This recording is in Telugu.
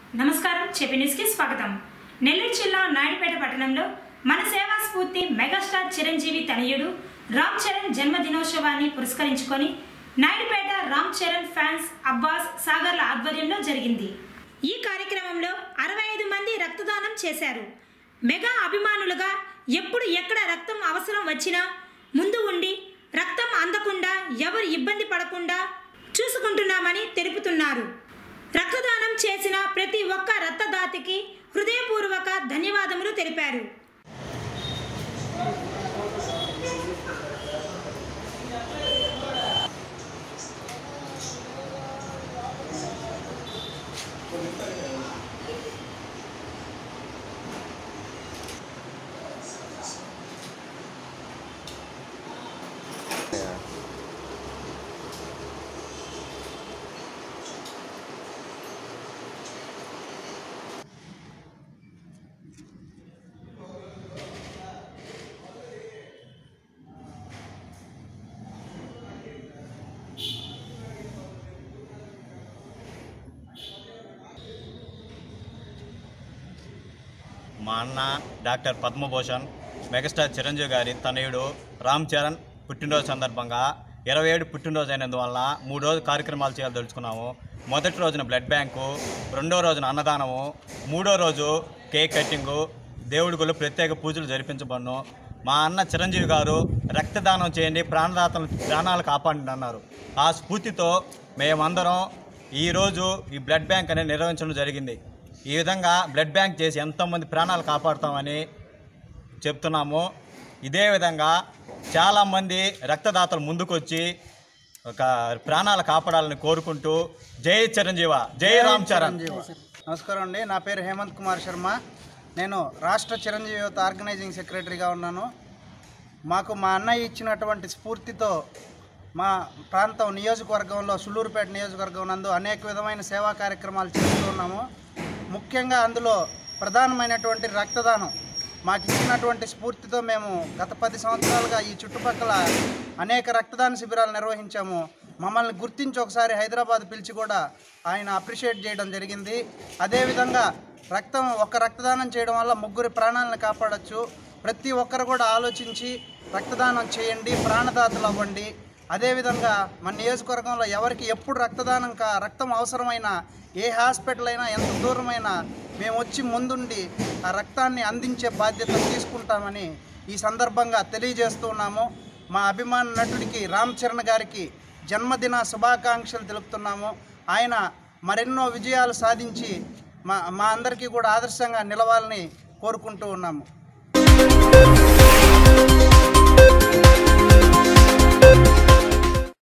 నమస్కారం చెప్పి న్యూస్కి స్వాగతం నెల్లూరు జిల్లా నాయుడుపేట పట్టణంలో మన సేవా స్ఫూర్తి మెగాస్టార్ చిరంజీవి తనయుడు రామ్ చరణ్ జన్మదినోత్సవాన్ని పురస్కరించుకొని నాయుడుపేట రామ్ చరణ్ ఫ్యాన్స్ అబ్బాస్ సాగర్ల ఆధ్వర్యంలో జరిగింది ఈ కార్యక్రమంలో అరవై ఐదు మంది రక్తదానం చేశారు మెగా అభిమానులుగా ఎప్పుడు ఎక్కడ రక్తం అవసరం వచ్చినా ముందు ఉండి రక్తం అందకుండా ఎవరు ఇబ్బంది పడకుండా చూసుకుంటున్నామని తెలుపుతున్నారు రక్తదానం చేసిన ప్రతి ఒక్క రక్తదాతకి హృదయపూర్వక ధన్యవాదములు తెలిపారు మా అన్న డాక్టర్ పద్మభూషణ్ మెగాస్టార్ చిరంజీవి గారి తనయుడు రామ్ చరణ్ పుట్టినరోజు సందర్భంగా ఇరవై ఏడు పుట్టినరోజు అయినందువల్ల మూడు రోజు కార్యక్రమాలు చేయాలి తెలుసుకున్నాము మొదటి రోజున బ్లడ్ బ్యాంకు రెండో రోజున అన్నదానము మూడో రోజు కేక్ కటింగు దేవుడి గుళ్ళు ప్రత్యేక పూజలు జరిపించబడును మా అన్న చిరంజీవి గారు రక్తదానం చేయండి ప్రాణదాతలు ప్రాణాలు కాపాడండి అన్నారు ఆ స్ఫూర్తితో మేమందరం ఈరోజు ఈ బ్లడ్ బ్యాంక్ అనేది నిర్వహించడం జరిగింది ఈ విధంగా బ్లడ్ బ్యాంక్ చేసి ఎంతోమంది ప్రాణాలు కాపాడుతామని చెప్తున్నాము ఇదే విధంగా చాలామంది రక్తదాతలు ముందుకొచ్చి ఒక ప్రాణాలు కాపాడాలని కోరుకుంటూ జై చిరంజీవ జై రామ్ చరణ్ నమస్కారం అండి నా పేరు హేమంత్ కుమార్ శర్మ నేను రాష్ట్ర చిరంజీవి యువత ఆర్గనైజింగ్ సెక్రటరీగా ఉన్నాను మాకు మా అన్నయ్య ఇచ్చినటువంటి స్ఫూర్తితో మా ప్రాంతం నియోజకవర్గంలో సుళ్ళూరుపేట నియోజకవర్గం నందు అనేక విధమైన సేవా కార్యక్రమాలు చేస్తూ ఉన్నాము ముఖ్యంగా అందులో ప్రధానమైనటువంటి రక్తదానం మాకు ఇచ్చినటువంటి స్ఫూర్తితో మేము గత పది సంవత్సరాలుగా ఈ చుట్టుపక్కల అనేక రక్తదాన శిబిరాలు నిర్వహించాము మమ్మల్ని గుర్తించి ఒకసారి హైదరాబాద్ పిలిచి కూడా ఆయన అప్రిషియేట్ చేయడం జరిగింది అదేవిధంగా రక్తం ఒక రక్తదానం చేయడం వల్ల ముగ్గురి ప్రాణాలను కాపాడొచ్చు ప్రతి ఒక్కరు కూడా ఆలోచించి రక్తదానం చేయండి ప్రాణదాతలు అవ్వండి అదేవిధంగా మన నియోజకవర్గంలో ఎవరికి ఎప్పుడు రక్తదానం కా రక్తం అవసరమైన ఏ హాస్పిటల్ అయినా ఎంత దూరమైనా మేము వచ్చి ముందుండి ఆ రక్తాన్ని అందించే బాధ్యత తీసుకుంటామని ఈ సందర్భంగా తెలియజేస్తున్నాము మా అభిమాన నటుడికి రామ్ చరణ్ గారికి జన్మదిన శుభాకాంక్షలు తెలుపుతున్నాము ఆయన మరెన్నో విజయాలు సాధించి మా మా అందరికీ కూడా ఆదర్శంగా నిలవాలని కోరుకుంటూ ఉన్నాము